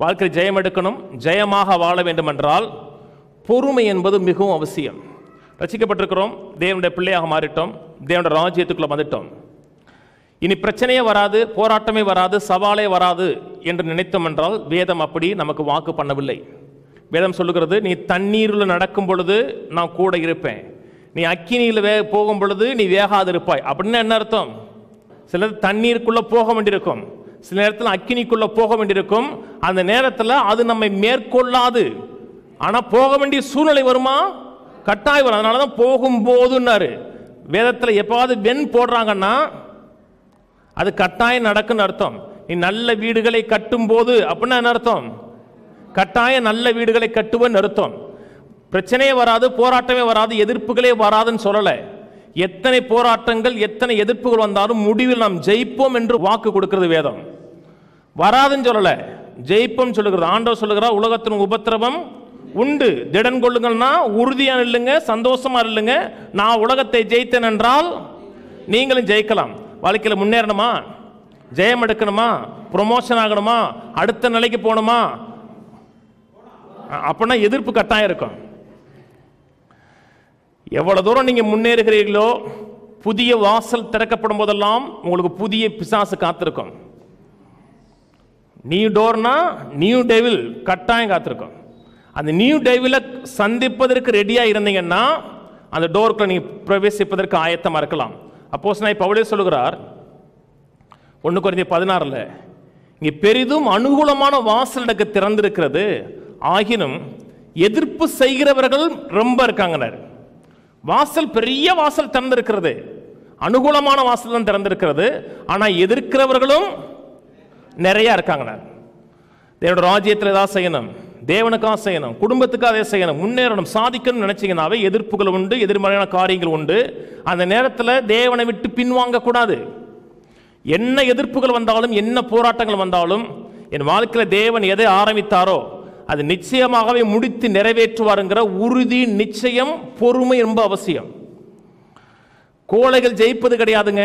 வாழ்க்கையில் ஜெயம் எடுக்கணும் ஜெயமாக வாழ வேண்டுமென்றால் பொறுமை என்பது மிகவும் அவசியம் ரசிக்கப்பட்டிருக்கிறோம் தேவனுடைய பிள்ளையாக மாறிட்டோம் தேவனுடைய ராஜ்யத்துக்குள்ள வந்துட்டோம் இனி பிரச்சனையே வராது போராட்டமே வராது சவாலே வராது என்று நினைத்தோம் என்றால் வேதம் அப்படி நமக்கு வாக்கு பண்ணவில்லை வேதம் சொல்லுகிறது நீ தண்ணீரில் நடக்கும் பொழுது நான் கூட இருப்பேன் நீ அக்கினியில் வே போகும் பொழுது நீ வேகாது இருப்பாய் அப்படின்னு என்ன அர்த்தம் சிலர் தண்ணீருக்குள்ள போக வேண்டியிருக்கும் சில நேரத்தில் அக்கினிக்குள்ள போக வேண்டியிருக்கும் அந்த நேரத்தில் அது நம்மை மேற்கொள்ளாது ஆனா போக வேண்டிய சூழ்நிலை வருமா கட்டாயம் வரும் அதனால தான் போகும்போதுன்னாரு வேதத்தில் எப்பாவது வெண் போடுறாங்கன்னா அது கட்டாயம் நடக்குன்னு அர்த்தம் நீ நல்ல வீடுகளை கட்டும் போது அப்படின்னா என்ன அர்த்தம் கட்டாயம் நல்ல வீடுகளை கட்டுவன்னு அர்த்தம் பிரச்சனையே வராது போராட்டமே வராது எதிர்ப்புகளே வராதுன்னு சொல்லலை எத்தனை போராட்டங்கள் எத்தனை எதிர்ப்புகள் வந்தாலும் முடிவில் நாம் ஜெயிப்போம் என்று வாக்கு கொடுக்கிறது வேதம் வராதுன்னு சொல்லலை ஜெயிப்போம் சொல்லுகிறது ஆண்டவர் சொல்லுகிறார் உலகத்தின் உபத்திரவம் உண்டு திடன் கொள்ளுங்கள்னா உறுதியா இல்லைங்க சந்தோஷமா இல்லைங்க நான் உலகத்தை ஜெயித்தேன் என்றால் நீங்களும் ஜெயிக்கலாம் வாழ்க்கையில் முன்னேறணுமா ஜெயம் எடுக்கணுமா ப்ரொமோஷன் ஆகணுமா அடுத்த நிலைக்கு போகணுமா அ- அப்படின்னா எதிர்ப்பு கட்டாயம் இருக்கும் எவ்வளவு தூரம் நீங்க முன்னேறுகிறீர்களோ புதிய வாசல் திறக்கப்படும் போதெல்லாம் உங்களுக்கு புதிய பிசாசு காத்திருக்கும் நியூ டோர்னா நியூ டெவில் கட்டாயம் காத்திருக்கும் அந்த நியூ டெவில சந்திப்பதற்கு ரெடியா இருந்தீங்கன்னா அந்த டோருக்குள்ள நீங்க பிரவேசிப்பதற்கு ஆயத்தமா இருக்கலாம் அப்போஸ் நான் பவுலே சொல்லுகிறார் ஒன்று குறைந்த பதினாறுல இங்கே பெரிதும் அனுகூலமான வாசல் எனக்கு திறந்திருக்கிறது ஆகினும் எதிர்ப்பு செய்கிறவர்கள் ரொம்ப இருக்காங்கனர் வாசல் பெரிய வாசல் திறந்திருக்கிறது அனுகூலமான வாசல் தான் திறந்திருக்கிறது ஆனா எதிர்க்கிறவர்களும் நிறைய இருக்காங்கனர் தேவனோட ராஜ்யத்தில் ஏதாவது செய்யணும் தேவனுக்காக செய்யணும் குடும்பத்துக்காக அதை செய்யணும் முன்னேறணும் சாதிக்கணும்னு நினைச்சீங்கன்னாவே எதிர்ப்புகள் உண்டு எதிர்மறையான காரியங்கள் உண்டு அந்த நேரத்தில் தேவனை விட்டு பின்வாங்க கூடாது என்ன எதிர்ப்புகள் வந்தாலும் என்ன போராட்டங்கள் வந்தாலும் என் வாழ்க்கையில் தேவன் எதை ஆரம்பித்தாரோ அது நிச்சயமாகவே முடித்து நிறைவேற்றுவாருங்கிற உறுதி நிச்சயம் பொறுமை ரொம்ப அவசியம் கோழைகள் ஜெயிப்பது கிடையாதுங்க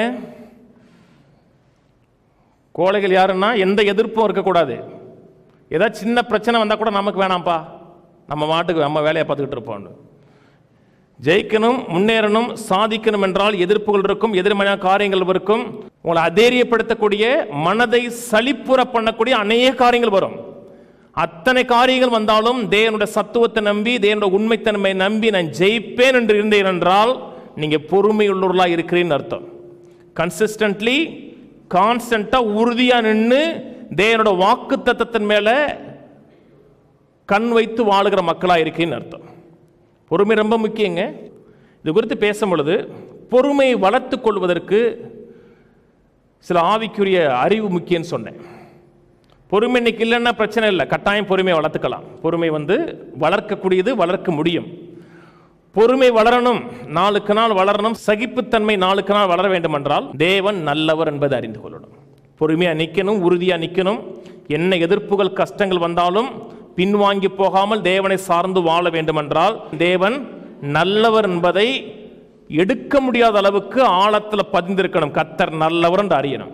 கோழைகள் யாருன்னா எந்த எதிர்ப்பும் இருக்கக்கூடாது ஏதாவது சின்ன பிரச்சனை வந்தால் கூட நமக்கு வேணாம்ப்பா நம்ம மாட்டுக்கு நம்ம வேலையை பார்த்துக்கிட்டு இருப்போம் ஜெயிக்கணும் முன்னேறணும் சாதிக்கணும் என்றால் எதிர்ப்புகள் இருக்கும் எதிர்மறையான காரியங்கள் இருக்கும் உங்களை அதேரியப்படுத்தக்கூடிய மனதை சலிப்புற பண்ணக்கூடிய அநேக காரியங்கள் வரும் அத்தனை காரியங்கள் வந்தாலும் தேவனுடைய சத்துவத்தை நம்பி தேவனுடைய உண்மைத்தன்மை நம்பி நான் ஜெயிப்பேன் என்று இருந்தேன் என்றால் நீங்க பொறுமையுள்ளவர்களாக இருக்கிறீன்னு அர்த்தம் கன்சிஸ்டன்ட்லி கான்ஸ்டண்டா உறுதியா நின்று தேவனோட வாக்கு தத்தத்தின் மேல கண் வைத்து வாழுகிற மக்களா இருக்கேன்னு அர்த்தம் பொறுமை ரொம்ப முக்கியங்க இது குறித்து பேசும் பொழுது பொறுமையை வளர்த்துக் கொள்வதற்கு சில ஆவிக்குரிய அறிவு முக்கியம்னு சொன்னேன் பொறுமை இன்னைக்கு இல்லைன்னா பிரச்சனை இல்லை கட்டாயம் பொறுமையை வளர்த்துக்கலாம் பொறுமை வந்து வளர்க்கக்கூடியது வளர்க்க முடியும் பொறுமை வளரணும் நாளுக்கு நாள் வளரணும் சகிப்புத்தன்மை நாளுக்கு நாள் வளர வேண்டும் என்றால் தேவன் நல்லவர் என்பதை அறிந்து கொள்ளணும் பொறுமையா நிற்கணும் உறுதியா நிற்கணும் என்ன எதிர்ப்புகள் கஷ்டங்கள் வந்தாலும் பின்வாங்கி போகாமல் தேவனை சார்ந்து வாழ வேண்டும் என்றால் தேவன் நல்லவர் என்பதை எடுக்க முடியாத அளவுக்கு ஆழத்தில் பதிந்திருக்கணும் கத்தர் நல்லவர் என்று அறியணும்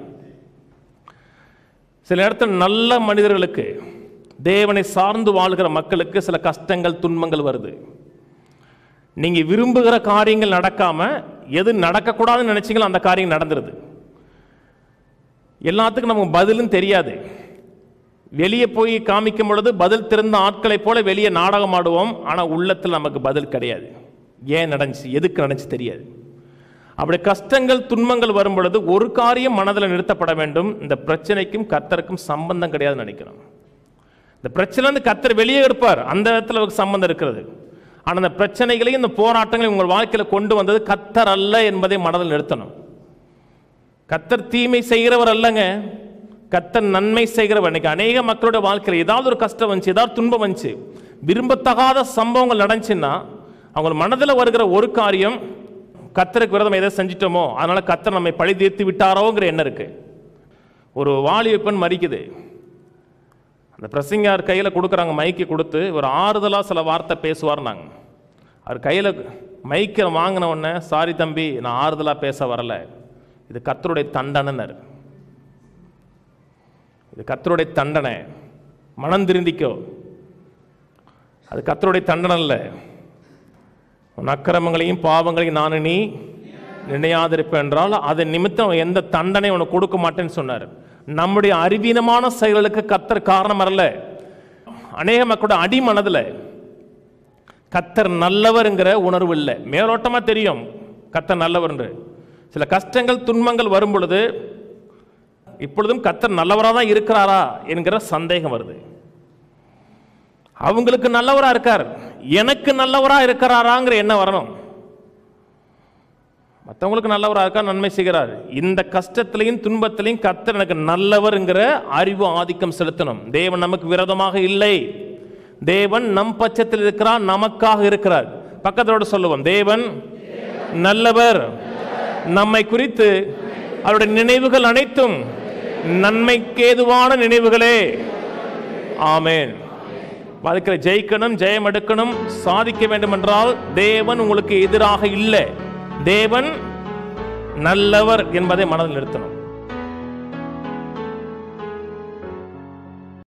சில நேரத்தில் நல்ல மனிதர்களுக்கு தேவனை சார்ந்து வாழ்கிற மக்களுக்கு சில கஷ்டங்கள் துன்பங்கள் வருது நீங்க விரும்புகிற காரியங்கள் நடக்காம எது நடக்கக்கூடாதுன்னு நினைச்சீங்களோ அந்த காரியம் நடந்துருது எல்லாத்துக்கும் நமக்கு பதிலும் தெரியாது வெளியே போய் காமிக்கும் பொழுது பதில் திறந்த ஆட்களைப் போல வெளியே நாடகம் ஆடுவோம் ஆனால் உள்ளத்தில் நமக்கு பதில் கிடையாது ஏன் நடந்துச்சு எதுக்கு நடந்துச்சு தெரியாது அப்படி கஷ்டங்கள் துன்பங்கள் வரும் பொழுது ஒரு காரியம் மனதில் நிறுத்தப்பட வேண்டும் இந்த பிரச்சனைக்கும் கர்த்தருக்கும் சம்பந்தம் கிடையாதுன்னு நினைக்கிறோம் இந்த பிரச்சனை வந்து கர்த்தர் வெளியே இருப்பார் அந்த இடத்துல அவருக்கு சம்பந்தம் இருக்கிறது ஆனால் அந்த பிரச்சனைகளையும் இந்த போராட்டங்களையும் உங்கள் வாழ்க்கையில் கொண்டு வந்தது கத்தர் அல்ல என்பதை மனதில் நிறுத்தணும் கத்தர் தீமை செய்கிறவர் அல்லங்க கத்தர் நன்மை செய்கிறவர் இன்னைக்கு அநேக மக்களோட வாழ்க்கையில் ஏதாவது ஒரு கஷ்டம் வந்துச்சு ஏதாவது துன்பம் வந்துச்சு விரும்பத்தகாத சம்பவங்கள் நடந்துச்சுன்னா அவங்க மனதில் வருகிற ஒரு காரியம் கத்தருக்கு விரதம் எதை செஞ்சிட்டோமோ அதனால கத்தர் நம்மை பழி தீர்த்து விட்டாரோங்கிற எண்ணம் இருக்கு ஒரு வாலிப பெண் மறிக்குது அந்த பிரசங்கார் கையில் கொடுக்குறாங்க மைக்கு கொடுத்து ஒரு ஆறுதலாக சில வார்த்தை பேசுவார் நாங்கள் அவர் கையில் மைக்கை வாங்கின உடனே சாரி தம்பி நான் ஆறுதலாக பேச வரல இது கத்தருடைய தண்டனைனர் இது கத்தருடைய தண்டனை மனம் திருந்திக்கோ அது கத்தருடைய தண்டனை இல்லை உன் அக்கிரமங்களையும் பாவங்களையும் நான் நீ நினையாதிருப்பேன் என்றால் அதன் நிமித்தம் எந்த தண்டனை உனக்கு கொடுக்க மாட்டேன்னு சொன்னார் நம்முடைய அறிவீனமான செயல்களுக்கு கத்தர் காரணம் அல்ல அநேக மக்களோட அடிமனதில் கத்தர் நல்லவருங்கிற உணர்வு இல்லை மேலோட்டமா தெரியும் கத்தர் நல்லவர்ன்று சில கஷ்டங்கள் துன்பங்கள் வரும் பொழுது இப்பொழுதும் கத்தர் நல்லவராக தான் இருக்கிறாரா என்கிற சந்தேகம் வருது அவங்களுக்கு நல்லவரா இருக்கார் எனக்கு நல்லவரா இருக்கிறாராங்கிற என்ன வரணும் மற்றவங்களுக்கு நல்லவரா இருக்கா நன்மை செய்கிறார் இந்த கஷ்டத்திலையும் துன்பத்திலையும் கத்தர் எனக்கு நல்லவர்ங்கிற அறிவு ஆதிக்கம் செலுத்தணும் தேவன் நமக்கு விரோதமாக இல்லை தேவன் நம் பட்சத்தில் இருக்கிறார் நமக்காக இருக்கிறார் பக்கத்தோடு சொல்லுவோம் தேவன் நல்லவர் நம்மை குறித்து அவருடைய நினைவுகள் அனைத்தும் நன்மைக்கேதுவான நினைவுகளே ஆமென் வாழ்க்கையில் ஜெயிக்கணும் ஜெயம் எடுக்கணும் சாதிக்க வேண்டும் என்றால் தேவன் உங்களுக்கு எதிராக இல்லை தேவன் நல்லவர் என்பதை மனதில் நிறுத்தணும்